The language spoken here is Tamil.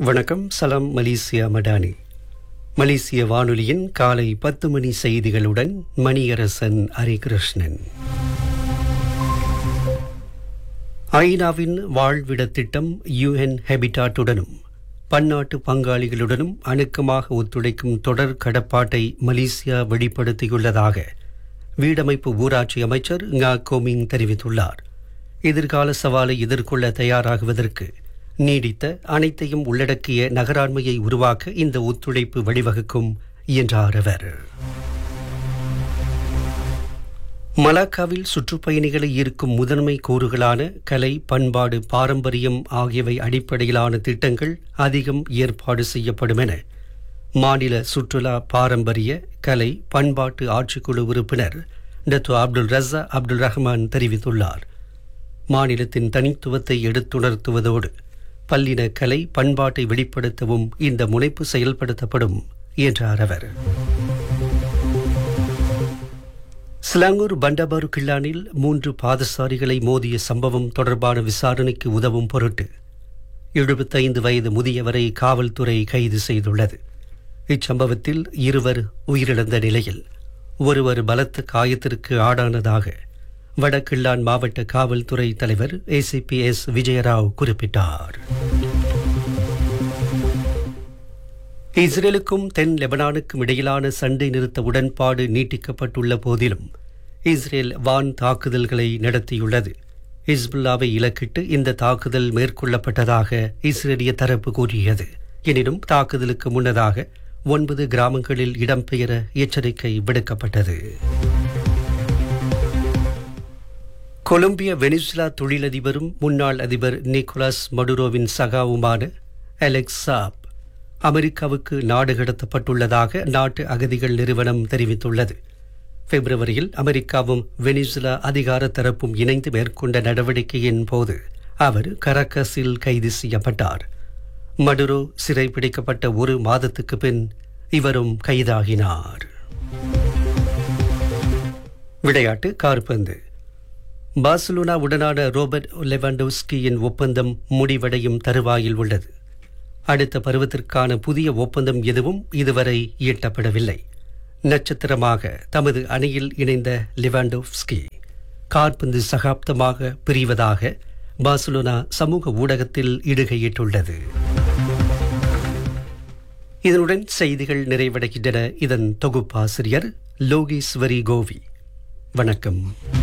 வணக்கம் சலாம் மலேசியா மடானி மலேசிய வானொலியின் காலை பத்து மணி செய்திகளுடன் மணியரசன் ஹரிகிருஷ்ணன் ஐநாவின் வாழ்விட திட்டம் யுஎன் ஹெபிடாட்டுடனும் பன்னாட்டு பங்காளிகளுடனும் அணுக்கமாக ஒத்துழைக்கும் தொடர் கடப்பாட்டை மலேசியா வெளிப்படுத்தியுள்ளதாக வீடமைப்பு ஊராட்சி அமைச்சர் ngா கோமிங் தெரிவித்துள்ளார் எதிர்கால சவாலை எதிர்கொள்ள தயாராகுவதற்கு நீடித்த அனைத்தையும் உள்ளடக்கிய நகராண்மையை உருவாக்க இந்த ஒத்துழைப்பு வழிவகுக்கும் என்றார் அவர் மலாக்காவில் சுற்றுப்பயணிகளை ஈர்க்கும் முதன்மை கூறுகளான கலை பண்பாடு பாரம்பரியம் ஆகியவை அடிப்படையிலான திட்டங்கள் அதிகம் ஏற்பாடு செய்யப்படும் என மாநில சுற்றுலா பாரம்பரிய கலை பண்பாட்டு ஆட்சிக்குழு உறுப்பினர் Datuk Abdul Raza Abdul Rahman தெரிவித்துள்ளார் மாநிலத்தின் தனித்துவத்தை எடுத்துணர்த்துவதோடு பல்லின கலை பண்பாட்டை வெளிப்படுத்தவும் இந்த முனைப்பு செயல்படுத்தப்படும் என்றார் அவர் சிலாங்கூர் பண்டாபாரு கில்லானில் மூன்று பாதசாரிகளை மோதிய சம்பவம் தொடர்பான விசாரணைக்கு உதவும் பொருட்டு எழுபத்தைந்து வயது முதியவரை காவல்துறை கைது செய்துள்ளது இச்சம்பவத்தில் இருவர் உயிரிழந்த நிலையில் ஒருவர் பலத்த காயத்திற்கு ஆடானதாக வடகில்லான் மாவட்ட காவல்துறை தலைவர் ஏசிபி எஸ் விஜயராவ் குறிப்பிட்டார் இஸ்ரேலுக்கும் தென் லெபனானுக்கும் இடையிலான சண்டை நிறுத்த உடன்பாடு நீட்டிக்கப்பட்டுள்ள போதிலும் இஸ்ரேல் வான் தாக்குதல்களை நடத்தியுள்ளது ஹிஸ்புல்லாவை இலக்கிட்டு இந்த தாக்குதல் மேற்கொள்ளப்பட்டதாக இஸ்ரேலிய தரப்பு கூறியது எனினும் தாக்குதலுக்கு முன்னதாக ஒன்பது கிராமங்களில் இடம்பெயர எச்சரிக்கை விடுக்கப்பட்டது கொலம்பிய வெனிசுலா தொழிலதிபரும் முன்னாள் அதிபர் நிக்கோலாஸ் மடுரோவின் சகாவுமான அலெக்ஸ் சாப் அமெரிக்காவுக்கு நாடு கடத்தப்பட்டுள்ளதாக நாட்டு அகதிகள் நிறுவனம் தெரிவித்துள்ளது பிப்ரவரியில் அமெரிக்காவும் வெனிசுலா அதிகார தரப்பும் இணைந்து மேற்கொண்ட நடவடிக்கையின் போது அவர் கரக்கஸில் கைது செய்யப்பட்டார் மடுரோ சிறைப்பிடிக்கப்பட்ட ஒரு மாதத்துக்கு பின் இவரும் கைதாகினார் விளையாட்டு கார்பந்து பார்சலோனா உடனான ரோபர்ட் லெவாண்டோஸ்கியின் ஒப்பந்தம் முடிவடையும் தருவாயில் உள்ளது அடுத்த பருவத்திற்கான புதிய ஒப்பந்தம் எதுவும் இதுவரை ஈட்டப்படவில்லை நட்சத்திரமாக தமது அணியில் இணைந்த லிவாண்டோவ்ஸ்கி கார்பந்து சகாப்தமாக பிரிவதாக பார்சலோனா சமூக ஊடகத்தில் இடுகையிட்டுள்ளது இதனுடன் செய்திகள் நிறைவடைகின்றன இதன் தொகுப்பாசிரியர் லோகேஸ்வரி கோவி வணக்கம்